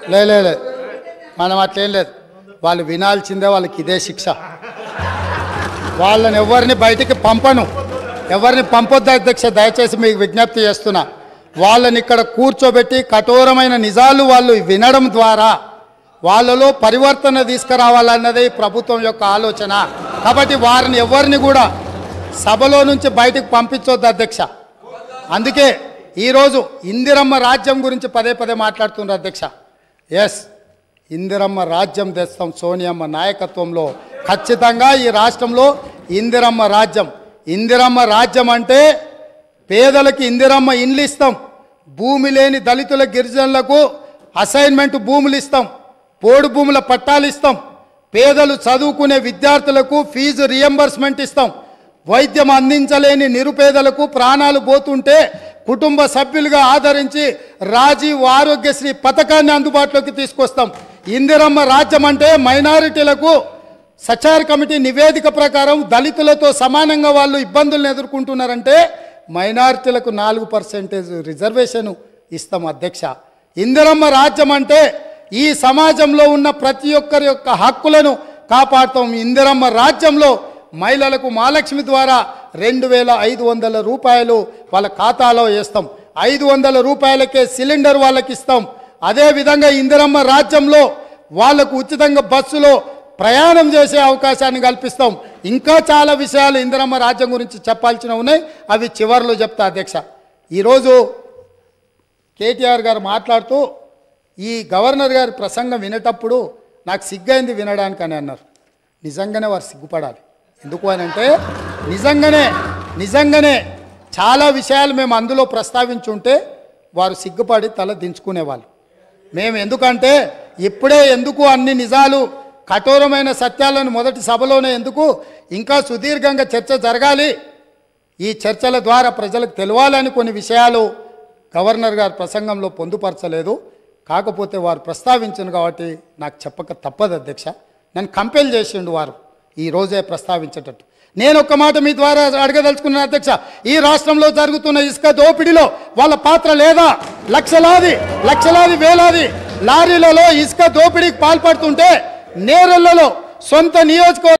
లే లే లే. మనం అట్లేం లేదు వాళ్ళు వినాల్సిందే వాళ్ళకి ఇదే శిక్ష వాళ్ళని ఎవరిని బయటికి పంపను ఎవరిని పంపొద్దు అధ్యక్ష దయచేసి మీకు విజ్ఞప్తి చేస్తున్నా వాళ్ళని ఇక్కడ కూర్చోబెట్టి కఠోరమైన నిజాలు వాళ్ళు వినడం ద్వారా వాళ్ళలో పరివర్తన తీసుకురావాలన్నదే ఈ ప్రభుత్వం యొక్క ఆలోచన కాబట్టి వారిని ఎవరిని కూడా సభలో నుంచి బయటికి పంపించొద్దు అధ్యక్ష అందుకే ఈరోజు ఇందిరమ్మ రాజ్యం గురించి పదే పదే మాట్లాడుతున్నారు అధ్యక్ష ఎస్ ఇందిరమ్మ రాజ్యం తెస్తాం సోనియమ్మ నాయకత్వంలో ఖచ్చితంగా ఈ రాష్ట్రంలో ఇందిరమ్మ రాజ్యం ఇందిరమ్మ రాజ్యం అంటే పేదలకి ఇందిరమ్మ ఇండ్లు ఇస్తాం భూమి లేని దళితుల గిరిజనులకు అసైన్మెంట్ భూములు ఇస్తాం పోడు భూముల పట్టాలు ఇస్తాం పేదలు చదువుకునే విద్యార్థులకు ఫీజు రియంబర్స్మెంట్ ఇస్తాం వైద్యం అందించలేని నిరుపేదలకు ప్రాణాలు పోతుంటే కుటుంబ సభ్యులుగా ఆదరించి రాజీవ్ ఆరోగ్యశ్రీ పథకాన్ని అందుబాటులోకి తీసుకొస్తాం ఇందిరమ్మ రాజ్యం అంటే మైనారిటీలకు సచార్ కమిటీ నివేదిక ప్రకారం దళితులతో సమానంగా వాళ్ళు ఇబ్బందులను ఎదుర్కొంటున్నారంటే మైనారిటీలకు నాలుగు పర్సెంటేజ్ రిజర్వేషన్ ఇస్తాం అధ్యక్ష ఇందిరమ్మ రాజ్యం అంటే ఈ సమాజంలో ఉన్న ప్రతి ఒక్కరి యొక్క హక్కులను కాపాడుతాం ఇందిరమ్మ రాజ్యంలో మహిళలకు మహాలక్ష్మి ద్వారా రెండు వేల ఐదు వందల రూపాయలు వాళ్ళ ఖాతాలో వేస్తాం ఐదు వందల రూపాయలకే సిలిండర్ వాళ్ళకి ఇస్తాం అదేవిధంగా ఇందిరమ్మ రాజ్యంలో వాళ్లకు ఉచితంగా బస్సులో ప్రయాణం చేసే అవకాశాన్ని కల్పిస్తాం ఇంకా చాలా విషయాలు ఇందిరమ్మ రాజ్యం గురించి చెప్పాల్సిన ఉన్నాయి అవి చివరిలో చెప్తా అధ్యక్ష ఈరోజు కేటీఆర్ గారు మాట్లాడుతూ ఈ గవర్నర్ గారి ప్రసంగం వినేటప్పుడు నాకు సిగ్గైంది వినడానికి అని అన్నారు నిజంగానే వారు సిగ్గుపడాలి ఎందుకు అని అంటే నిజంగానే నిజంగానే చాలా విషయాలు మేము అందులో ప్రస్తావించుంటే వారు సిగ్గుపడి తల దించుకునేవాళ్ళు మేము ఎందుకంటే ఇప్పుడే ఎందుకు అన్ని నిజాలు కఠోరమైన సత్యాలను మొదటి సభలోనే ఎందుకు ఇంకా సుదీర్ఘంగా చర్చ జరగాలి ఈ చర్చల ద్వారా ప్రజలకు తెలవాలని కొన్ని విషయాలు గవర్నర్ గారి ప్రసంగంలో పొందుపరచలేదు కాకపోతే వారు ప్రస్తావించను కాబట్టి నాకు చెప్పక తప్పదు అధ్యక్ష నన్ను కంపెల్ చేసిండు వారు ఈ రోజే ప్రస్తావించేటట్టు నేను ఒక్క మాట మీ ద్వారా అడగదలుచుకున్నాను అధ్యక్ష ఈ రాష్ట్రంలో జరుగుతున్న ఇసుక దోపిడీలో వాళ్ళ పాత్ర లేదా లక్షలాది లక్షలాది వేలాది లారీలలో ఇసుక దోపిడీకి పాల్పడుతుంటే నేరళ్లలో సొంత నియోజకవర్గ